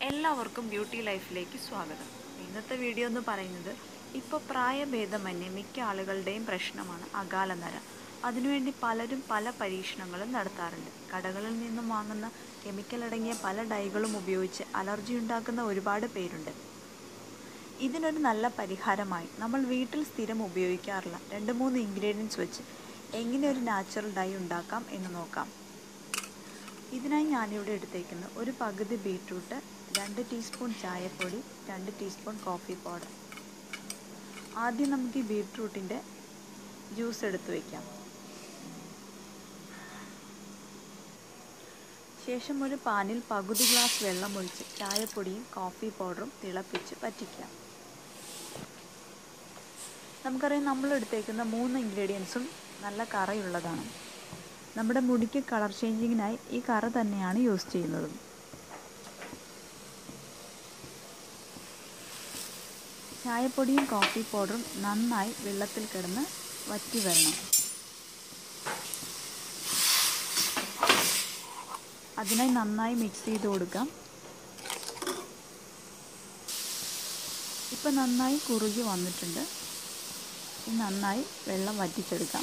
എല്ലാവർക്കും ബ്യൂട്ടി ലൈഫിലേക്ക് സ്വാഗതം ഇന്നത്തെ വീഡിയോ എന്ന് പറയുന്നത് ഇപ്പോൾ പ്രായഭേദമന്യേ മിക്ക ആളുകളുടെയും പ്രശ്നമാണ് അകാല നര അതിനുവേണ്ടി പലരും പല പരീക്ഷണങ്ങളും നടത്താറുണ്ട് കടകളിൽ നിന്നും വാങ്ങുന്ന കെമിക്കൽ അടങ്ങിയ പല ഡൈകളും ഉപയോഗിച്ച് അലർജി ഉണ്ടാക്കുന്ന ഒരുപാട് പേരുണ്ട് ഇതിനൊരു നല്ല പരിഹാരമായി നമ്മൾ വീട്ടിൽ സ്ഥിരം ഉപയോഗിക്കാറുള്ള രണ്ട് മൂന്ന് ഇൻഗ്രീഡിയൻസ് വെച്ച് എങ്ങനെ ഒരു നാച്ചുറൽ ഡൈ ഉണ്ടാക്കാം എന്ന് നോക്കാം ഇതിനായി ഞാനിവിടെ എടുത്തേക്കുന്ന ഒരു പകുതി ബീട്രൂട്ട് രണ്ട് ടീസ്പൂൺ ചായപ്പൊടി രണ്ട് ടീസ്പൂൺ കോഫി പൗഡർ ആദ്യം നമുക്ക് ഈ ബീട്രൂട്ടിൻ്റെ ജ്യൂസ് എടുത്ത് വയ്ക്കാം ശേഷം ഒരു പാനിൽ പകുതി ഗ്ലാസ് വെള്ളം ഒഴിച്ച് ചായപ്പൊടിയും കോഫി പൗഡറും തിളപ്പിച്ച് പറ്റിക്കാം നമുക്കറിയാം നമ്മൾ എടുത്തേക്കുന്ന മൂന്ന് ഇൻഗ്രീഡിയൻസും നല്ല കറയുള്ളതാണ് നമ്മുടെ മുടിക്ക് കളർ ചേഞ്ചിങ്ങിനായി ഈ കറ തന്നെയാണ് യൂസ് ചെയ്യുന്നത് ചായപ്പൊടിയും കോഫി പൗഡറും നന്നായി വെള്ളത്തിൽ കിടന്ന് വറ്റി വരണം അതിനായി നന്നായി മിക്സ് ചെയ്ത് കൊടുക്കാം ഇപ്പം നന്നായി കുറുകി വന്നിട്ടുണ്ട് നന്നായി വെള്ളം വറ്റിച്ചെടുക്കാം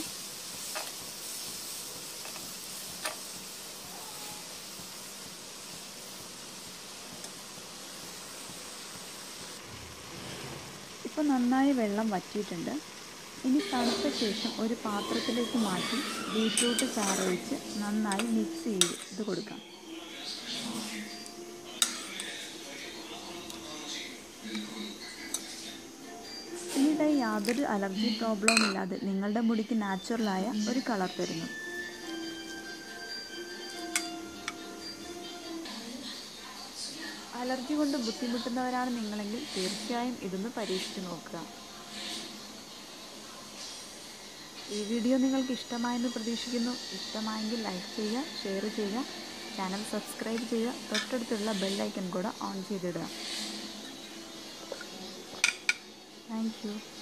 ഇപ്പോൾ നന്നായി വെള്ളം വറ്റിയിട്ടുണ്ട് ഇനി തണുത്ത ശേഷം ഒരു പാത്രത്തിലേക്ക് മാറ്റി ബീറ്റ്റൂട്ട് ചാറൊഴിച്ച് നന്നായി മിക്സ് ചെയ്ത് കൊടുക്കാം ഈ ഡൈ യാതൊരു അലർജി പ്രോബ്ലവും ഇല്ലാതെ നിങ്ങളുടെ മുടിക്ക് നാച്ചുറലായ ഒരു കളർ തരുന്നു അലർജി കൊണ്ട് ബുദ്ധിമുട്ടുന്നവരാണ് നിങ്ങളെങ്കിൽ തീർച്ചയായും ഇതൊന്ന് പരീക്ഷിച്ച് നോക്കുക ഈ വീഡിയോ നിങ്ങൾക്ക് ഇഷ്ടമായെന്ന് പ്രതീക്ഷിക്കുന്നു ഇഷ്ടമായെങ്കിൽ ലൈക്ക് ചെയ്യുക ഷെയർ ചെയ്യുക ചാനൽ സബ്സ്ക്രൈബ് ചെയ്യുക തൊട്ടടുത്തുള്ള ബെല്ലൈക്കൺ കൂടെ ഓൺ ചെയ്തിടുക താങ്ക് യു